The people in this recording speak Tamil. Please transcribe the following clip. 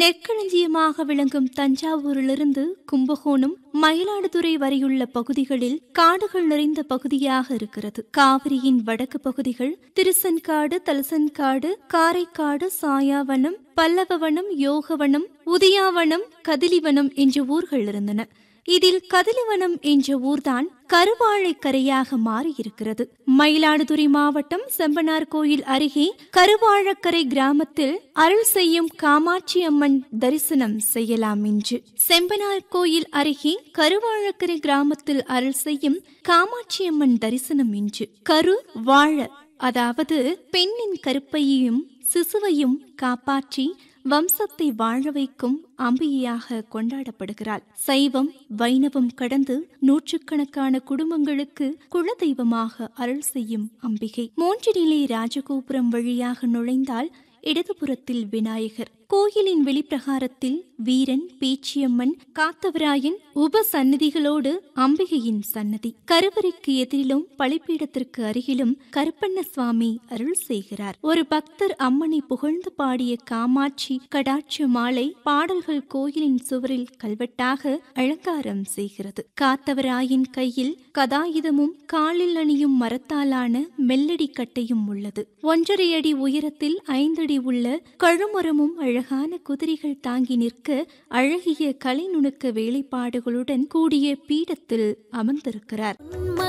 நெற்களஞ்சியமாக விளங்கும் தஞ்சாவூரிலிருந்து கும்பகோணம் மயிலாடுதுறை வரையுள்ள பகுதிகளில் காடுகள் நிறைந்த பகுதியாக இருக்கிறது காவிரியின் வடக்கு பகுதிகள் திருசன்காடு தலசன்காடு காரைக்காடு சாயாவனம் பல்லவவனம் யோகவனம் உதியாவனம் கதிலிவனம் என்ற ஊர்கள் இருந்தன இதில் கதிலிவனம் என்ற ஊர்தான் கருவாழைக்கரையாக மாறியிருக்கிறது மயிலாடுதுறை மாவட்டம் செம்பனார் கோயில் அருகே கருவாழக்கரை கிராமத்தில் அருள் செய்யும் காமாட்சி அம்மன் தரிசனம் செய்யலாம் என்று செம்பனார் கோயில் அருகே கருவாழக்கரை கிராமத்தில் அருள் செய்யும் காமாட்சி அம்மன் தரிசனம் என்று கரு வாழ அதாவது பெண்ணின் கருப்பையையும் சிசுவையும் காப்பாற்றி வம்சத்தை வாழ வைக்கும் அம்பிகையாக கொண்டாடப்படுகிறாள் சைவம் வைணவம் கடந்து நூற்றுக்கணக்கான குடும்பங்களுக்கு குலதெய்வமாக அருள் செய்யும் அம்பிகை மூன்று நிலை ராஜகோபுரம் வழியாக நுழைந்தால் இடதுபுறத்தில் விநாயகர் கோயிலின் வெளிப்பிரகாரத்தில் வீரன் பேச்சியம்மன் காத்தவராயன் உப சந்நிதிகளோடு அம்பிகையின் சன்னதி கருவறைக்கு எதிரிலும் பழிப்பீடத்திற்கு அருகிலும் கருப்பண்ண சுவாமி அருள் செய்கிறார் ஒரு பக்தர் அம்மனை புகழ்ந்து பாடிய காமாட்சி கடாட்ச மாலை பாடல்கள் கோயிலின் சுவரில் கல்வெட்டாக அலங்காரம் செய்கிறது காத்தவராயின் கையில் கதாயுதமும் காலில் அணியும் மரத்தாலான மெல்லடி கட்டையும் உள்ளது ஒன்றரை அடி உயரத்தில் ஐந்தடி உள்ள கழுமரமும் அழகான குதிரைகள் தாங்கி நிற்க அழகிய கலை நுணுக்க வேலைப்பாடுகளுடன் கூடிய பீடத்தில் அமர்ந்திருக்கிறார்